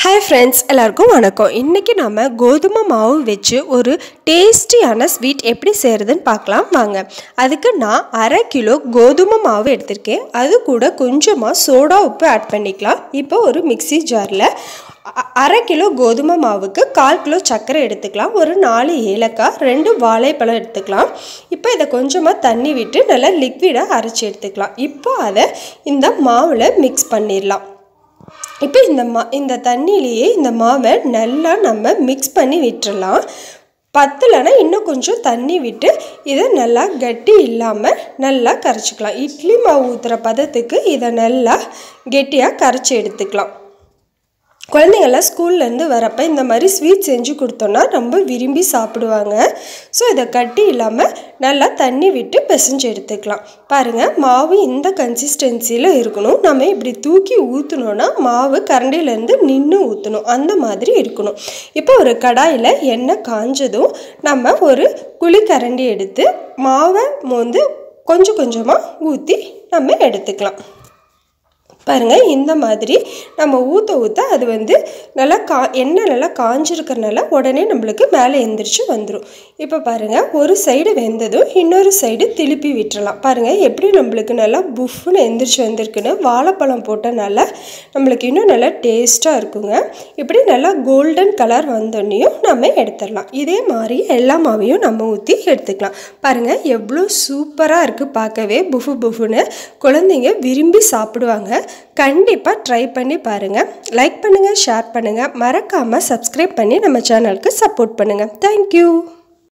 hi friends எல்லாருக்கும் வணக்கம் இன்றைக்கி நம்ம கோதுமை மாவு வச்சு ஒரு டேஸ்டியான ஸ்வீட் எப்படி செய்கிறதுன்னு பார்க்கலாம் வாங்க அதுக்கு நான் அரை கிலோ கோதுமை மாவு எடுத்திருக்கேன் அது கூட கொஞ்சமாக சோடா உப்பு ஆட் பண்ணிக்கலாம் இப்போ ஒரு மிக்ஸி ஜாரில் அரை கிலோ கோதுமை மாவுக்கு கால் கிலோ சர்க்கரை எடுத்துக்கலாம் ஒரு நாலு ஏலக்காய் ரெண்டு வாழைப்பழம் எடுத்துக்கலாம் இப்போ இதை கொஞ்சமாக தண்ணி விட்டு நல்லா லிக்விடாக அரைச்சி எடுத்துக்கலாம் இப்போ அதை இந்த மாவில் மிக்ஸ் பண்ணிடலாம் இப்போ இந்த மா இந்த தண்ணியிலேயே இந்த மாவை நல்லா நம்ம மிக்ஸ் பண்ணி விட்டுறலாம் பத்தலைன்னா இன்னும் கொஞ்சம் தண்ணி விட்டு இதை நல்லா கட்டி இல்லாமல் நல்லா கரைச்சிக்கலாம் இட்லி மாவு ஊற்றுற பதத்துக்கு இதை நல்லா கெட்டியாக கரைச்சி எடுத்துக்கலாம் குழந்தைங்கள்லாம் ஸ்கூல்லேருந்து வரப்போ இந்த மாதிரி ஸ்வீட் செஞ்சு கொடுத்தோன்னா ரொம்ப விரும்பி சாப்பிடுவாங்க ஸோ இதை கட்டி இல்லாமல் நல்லா தண்ணி விட்டு பிசைஞ்சு எடுத்துக்கலாம் பாருங்கள் மாவு இந்த கன்சிஸ்டன்சியில் இருக்கணும் நம்ம இப்படி தூக்கி ஊற்றினோன்னா மாவு கரண்டிலேருந்து நின்று ஊற்றணும் அந்த மாதிரி இருக்கணும் இப்போ ஒரு கடாயில் எண்ணெய் காஞ்சதும் நம்ம ஒரு குழிக்கரண்டி எடுத்து மாவை வந்து கொஞ்சம் கொஞ்சமாக ஊற்றி நம்ம எடுத்துக்கலாம் பாருங்கள் இந்த மாதிரி நம்ம ஊற்ற ஊற்ற அது வந்து நல்லா கா எண்ணெய் நல்லா காஞ்சிருக்கிறனால உடனே நம்மளுக்கு மேலே எந்திரிச்சு வந்துடும் இப்போ பாருங்கள் ஒரு சைடு வெந்ததும் இன்னொரு சைடு திருப்பி விட்டுறலாம் பாருங்கள் எப்படி நம்மளுக்கு நல்லா புஃப்னு எந்திரிச்சு வந்திருக்குன்னு வாழைப்பழம் போட்டனால நம்மளுக்கு இன்னும் நல்லா டேஸ்ட்டாக இருக்குங்க இப்படி நல்லா கோல்டன் கலர் வந்தோடனையும் நம்ம எடுத்துடலாம் இதே மாதிரி எல்லா மாவையும் நம்ம ஊற்றி எடுத்துக்கலாம் பாருங்கள் எவ்வளோ சூப்பராக இருக்குது பார்க்கவே புஃபு புஃபுன்னு குழந்தைங்க விரும்பி சாப்பிடுவாங்க கண்டிப்பாக ட்ரை பண்ணி பாருங்கள் லைக் பண்ணுங்கள் ஷேர் பண்ணுங்கள் மறக்காமல் சப்ஸ்கிரைப் பண்ணி நம்ம சேனலுக்கு சப்போர்ட் பண்ணுங்கள் தேங்க்யூ